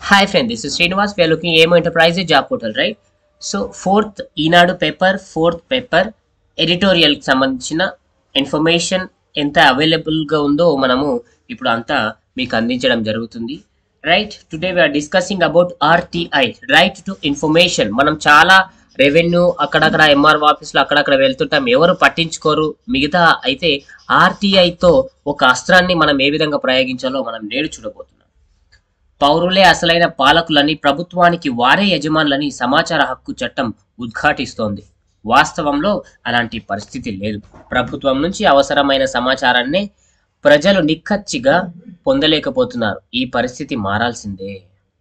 Hi friend, this is Srinivas. We are looking at AMO Enterprises job portal, right? So fourth Eenadu paper fourth paper ఎడిటోరియల్కి సంబంధించిన information ఎంత అవైలబుల్గా ఉందో మనము ఇప్పుడు అంతా మీకు అందించడం జరుగుతుంది right today we are discussing about RTI right to information మనం చాలా రెవెన్యూ అక్కడక్కడ ఎంఆర్ఓ ఆఫీస్లో అక్కడక్కడ వెళ్తుంటాం ఎవరు పట్టించుకోరు మిగతా అయితే ఆర్టీఐతో ఒక అస్త్రాన్ని మనం ఏ విధంగా ప్రయోగించాలో మనం నేడు చూడబోతున్నాం పౌరులే అసలైన పాలకులని ప్రభుత్వానికి వారే యజమానులని సమాచార హక్కు చట్టం ఉద్ఘాటిస్తోంది వాస్తవంలో అలాంటి పరిస్థితి లేదు ప్రభుత్వం నుంచి అవసరమైన సమాచారాన్నే ప్రజలు నిక్కచ్చిగా పొందలేకపోతున్నారు ఈ పరిస్థితి మారాల్సిందే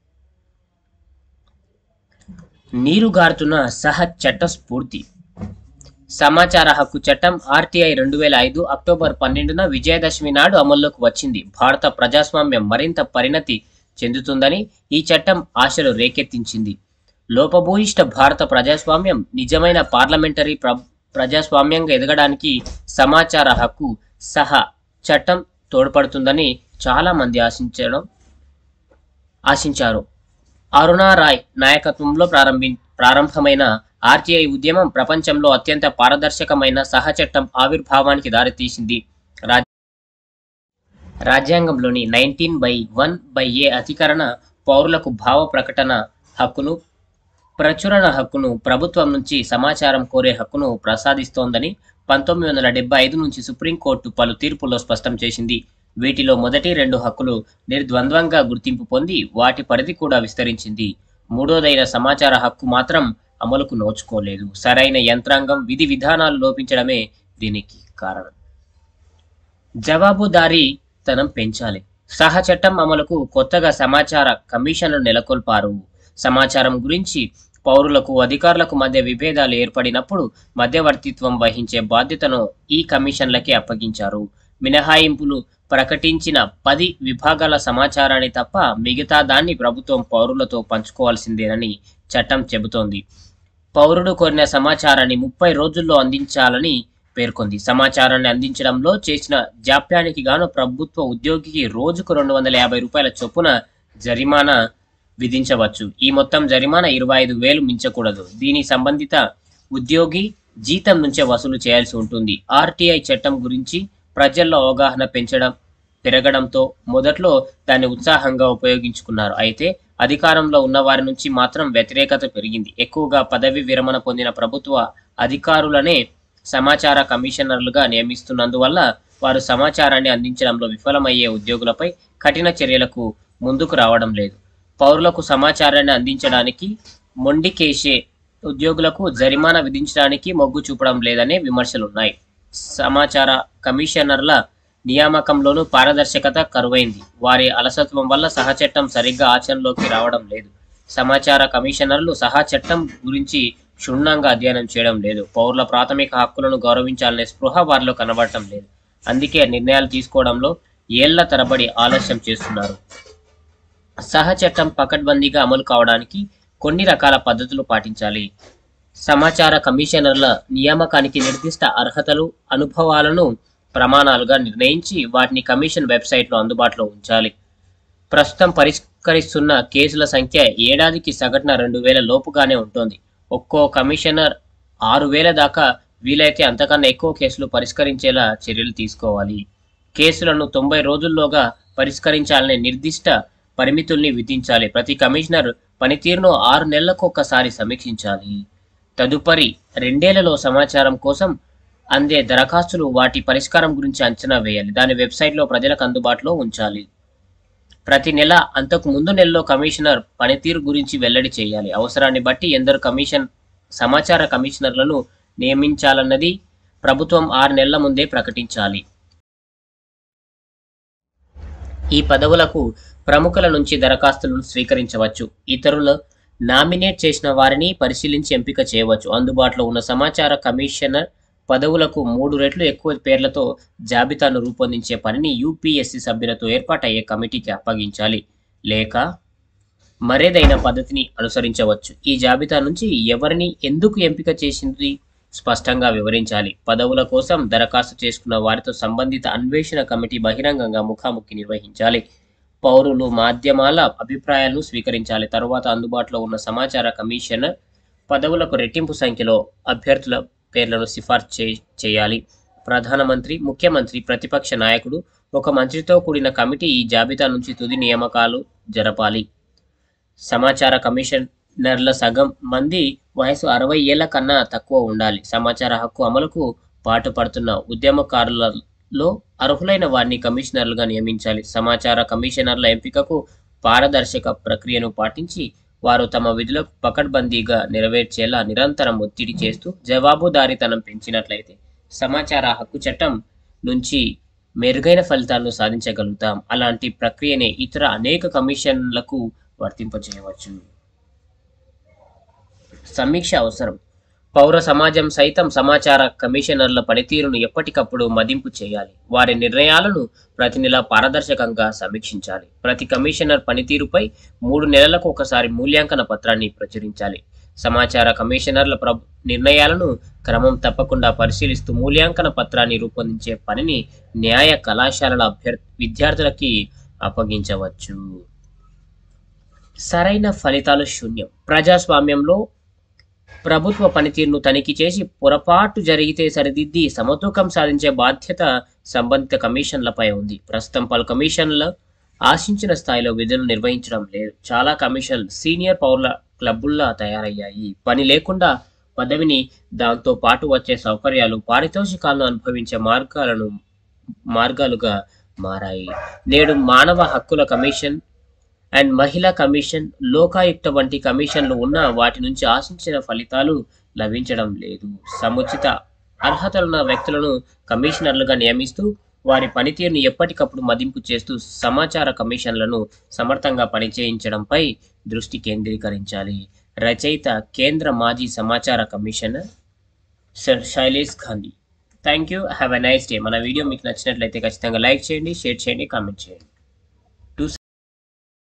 నీరుగారుతున్న సహ చట్ట స్ఫూర్తి సమాచార హక్కు చట్టం ఆర్టీఐ రెండు వేల ఐదు అక్టోబర్ పన్నెండున విజయదశమి నాడు అమల్లోకి వచ్చింది భారత ప్రజాస్వామ్యం మరింత పరిణతి చెందుతుందని ఈ చట్టం ఆశలు రేకెత్తించింది లోపభూయిష్ట భారత ప్రజాస్వామ్యం నిజమైన పార్లమెంటరీ ప్ర ప్రజాస్వామ్యంగా ఎదగడానికి సమాచార హక్కు సహా చట్టం తోడ్పడుతుందని చాలా మంది ఆశించడం ఆశించారు అరుణా రాయ్ నాయకత్వంలో ప్రారంభి ప్రారంభమైన ఆర్టీఐ ఉద్యమం ప్రపంచంలో అత్యంత పారదర్శకమైన సహచట్టం ఆవిర్భావానికి దారితీసింది రాజ్ రాజ్యాంగంలోని nineteen by one by A అధికరణ పౌరులకు భావ ప్రకటన హక్కును ప్రచురణ హక్కును ప్రభుత్వం నుంచి సమాచారం కోరే హక్కును ప్రసాదిస్తోందని పంతొమ్మిది వందల డెబ్బై ఐదు నుంచి సుప్రీంకోర్టు పలు తీర్పుల్లో స్పష్టం చేసింది వీటిలో మొదటి రెండు హక్కులు నిర్ద్వంద్వంగా గుర్తింపు పొంది వాటి పరిధి కూడా విస్తరించింది మూడోదైన సమాచార హక్కు మాత్రం అమలుకు నోచుకోలేదు సరైన యంత్రాంగం విధి విధానాలు లోపించడమే దీనికి కారణం జవాబుదారీతనం పెంచాలి సహచట్టం అమలుకు కొత్తగా సమాచార కమిషన్లు నెలకొల్పారు సమాచారం గురించి పౌరులకు అధికారులకు మధ్య విభేదాలు ఏర్పడినప్పుడు మధ్యవర్తిత్వం వహించే బాధ్యతను ఈ కమిషన్లకే అప్పగించారు మినహాయింపులు ప్రకటించిన పది విభాగాల సమాచారాన్ని తప్ప మిగతా దాన్ని ప్రభుత్వం పౌరులతో పంచుకోవాల్సిందేనని చట్టం చెబుతోంది పౌరుడు కోరిన సమాచారాన్ని ముప్పై రోజుల్లో అందించాలని పేర్కొంది సమాచారాన్ని అందించడంలో చేసిన జాప్యానికి గాను ప్రభుత్వ ఉద్యోగికి రోజుకు రెండు వందల యాభై రూపాయల చొప్పున జరిమానా విధించవచ్చు ఈ మొత్తం జరిమానా ఇరవై ఐదు వేలు మించకూడదు దీని సంబంధిత ఉద్యోగి జీతం నుంచే వసూలు చేయాల్సి ఉంటుంది ఆర్టీఐ చట్టం గురించి ప్రజల్లో అవగాహన పెంచడం పెరగడంతో మొదట్లో దాన్ని ఉత్సాహంగా ఉపయోగించుకున్నారు అయితే అధికారంలో ఉన్న వారి నుంచి మాత్రం వ్యతిరేకత పెరిగింది ఎక్కువగా పదవి విరమణ పొందిన ప్రభుత్వ అధికారులనే సమాచార కమిషనర్లుగా నియమిస్తున్నందువల్ల వారు సమాచారాన్ని అందించడంలో విఫలమయ్యే ఉద్యోగులపై కఠిన చర్యలకు ముందుకు రావడం లేదు పౌరులకు సమాచారాన్ని అందించడానికి మొండికేసే ఉద్యోగులకు జరిమానా విధించడానికి మొగ్గు చూపడం లేదనే విమర్శలున్నాయి సమాచార కమిషనర్ల నియామకంలోనూ పారదర్శకత కరువైంది వారి అలసత్వం వల్ల సహచట్టం సరిగ్గా ఆచరణలోకి రావడం లేదు సమాచార కమిషనర్లు సహా చట్టం గురించి క్షుణ్ణంగా అధ్యయనం చేయడం లేదు పౌరుల ప్రాథమిక హక్కులను గౌరవించాలనే స్పృహ వారిలో కనబడటం లేదు అందుకే నిర్ణయాలు తీసుకోవడంలో ఏళ్ల తరబడి ఆలస్యం చేస్తున్నారు సహచట్టం పకడ్బందీగా అమలు కావడానికి కొన్ని రకాల పద్ధతులు పాటించాలి సమాచార కమిషనర్ల నియామకానికి నిర్దిష్ట అర్హతలు అనుభవాలను ప్రమాణాలుగా నిర్ణయించి వాటిని కమిషన్ వెబ్సైట్లో అందుబాటులో ఉంచాలి ప్రస్తుతం పరిష్కరిస్తున్న కేసుల సంఖ్య ఏడాదికి సగటున రెండు వేల లోపుగానే ఉంటుంది ఒక్కో కమిషనర్ ఆరు వేల దాకా వీలైతే అంతకన్నా ఎక్కువ కేసులు పరిష్కరించేలా చర్యలు తీసుకోవాలి కేసులను తొంభై రోజుల్లోగా పరిష్కరించాలనే నిర్దిష్ట పరిమితుల్ని విధించాలి ప్రతి కమిషనర్ పనితీరును ఆరు నెలలకు ఒక్కసారి సమీక్షించాలి తదుపరి రెండేళ్లలో సమాచారం కోసం అందే దరఖాస్తులు వాటి పరిష్కారం గురించి అంచనా వేయాలి దాని వెబ్సైట్లో ప్రజలకు అందుబాటులో ఉంచాలి ప్రతి నెల అంతకు ముందు నెలలో కమిషనర్ పనితీరు గురించి వెల్లడి చేయాలి అవసరాన్ని బట్టి ఎందరు కమిషన్ సమాచార కమిషనర్లను నియమించాలన్నది ప్రభుత్వం ఆరు నెలల ముందే ప్రకటించాలి ఈ పదవులకు ప్రముఖుల నుంచి దరఖాస్తులను స్వీకరించవచ్చు ఇతరులు నామినేట్ చేసిన వారిని పరిశీలించి ఎంపిక చేయవచ్చు అందుబాటులో ఉన్న సమాచార కమిషనర్ పదవులకు మూడు రెట్లు ఎక్కువ పేర్లతో జాబితాను రూపొందించే పనిని యూపీఎస్సీ సభ్యులతో ఏర్పాటయ్యే కమిటీకి అప్పగించాలి లేక మరేదైనా పద్ధతిని అనుసరించవచ్చు ఈ జాబితా నుంచి ఎవరిని ఎందుకు ఎంపిక చేసింది స్పష్టంగా వివరించాలి పదవుల కోసం దరఖాస్తు చేసుకున్న వారితో సంబంధిత అన్వేషణ కమిటీ బహిరంగంగా ముఖాముఖి నిర్వహించాలి పౌరులు మాధ్యమాల అభిప్రాయాలను స్వీకరించాలి తరువాత అందుబాటులో ఉన్న సమాచార కమిషనర్ పదవులకు రెట్టింపు సంఖ్యలో అభ్యర్థుల పేర్లను సిఫార్సు చే- చేయాలి ప్రధానమంత్రి ముఖ్యమంత్రి ప్రతిపక్ష నాయకుడు ఒక మంత్రితో కూడిన కమిటీ ఈ జాబితా నుంచి తుది నియామకాలు జరపాలి సమాచార కమిషనర్ల సగం మంది వయసు అరవై ఏళ్ల కన్నా తక్కువ ఉండాలి సమాచార హక్కు అమలుకు పాటుపడుతున్న ఉద్యమకారులలో అర్హులైన వారిని కమిషనర్లుగా నియమించాలి సమాచార కమిషనర్ల ఎంపికకు పారదర్శక ప్రక్రియను పాటించి వారు తమ విధులకు పకడ్బందీగా నెరవేర్చేలా నిరంతరం ఒత్తిడి చేస్తూ జవాబుదారీతనం పెంచినట్లయితే సమాచార హక్కు చట్టం నుంచి మెరుగైన ఫలితాలను సాధించగలుగుతాం అలాంటి ప్రక్రియనే ఇతర అనేక కమిషన్లకు వర్తింపజేయవచ్చు సమీక్ష అవసరం పౌర సమాజం సైతం సమాచార కమిషనర్ల పనితీరును ఎప్పటికప్పుడు మదింపు చేయాలి వారి నిర్ణయాలను ప్రతి నెల పారదర్శకంగా సమీక్షించాలి ప్రతి కమిషనర్ పనితీరుపై మూడు నెలలకు ఒకసారి మూల్యాంకన పత్రాన్ని ప్రచురించాలి సమాచార కమిషనర్ల ప్ర నిర్ణయాలను క్రమం తప్పకుండా పరిశీలిస్తూ మూల్యాంకన పత్రాన్ని రూపొందించే పనిని న్యాయ కళాశాలల అభ్యర్థి విద్యార్థులకి అప్పగించవచ్చు సరైన ఫలితాలు శూన్యం ప్రజాస్వామ్యంలో ప్రభుత్వ పనితీరును తనిఖీ చేసి పొరపాటు జరిగితే సరిదిద్ది సమతూకం సాధించే బాధ్యత సంబంధిత కమిషన్లపై ఉంది ప్రస్తుతం పలు కమిషన్ల ఆశించిన స్థాయిలో విధులు నిర్వహించడం లేదు చాలా కమిషన్లు సీనియర్ పౌరుల క్లబ్బుల్లా తయారయ్యాయి పని లేకుండా పదవిని దాంతో పాటు వచ్చే సౌకర్యాలు పారితోషికాలను అనుభవించే మార్గాలను మార్గాలుగా మారాయి నేడు మానవ హక్కుల కమిషన్ అండ్ మహిళా కమిషన్ లోకాయుక్త వంటి కమిషన్లు ఉన్న వాటి నుంచి ఆశించిన ఫలితాలు లభించడం లేదు సముచిత అర్హతలున్న వ్యక్తులను కమిషనర్లుగా నియమిస్తూ వారి పనితీరును ఎప్పటికప్పుడు మదింపు చేస్తూ సమాచార కమిషన్లను సమర్థంగా పనిచేయించడంపై దృష్టి కేంద్రీకరించాలి రచయిత కేంద్ర మాజీ సమాచార commissioner sir Shailesh Gandhi thank you have a nice day మన వీడియో మీకు నచ్చినట్లయితే ఖచ్చితంగా లైక్ చేయండి షేర్ చేయండి కామెంట్ చేయండి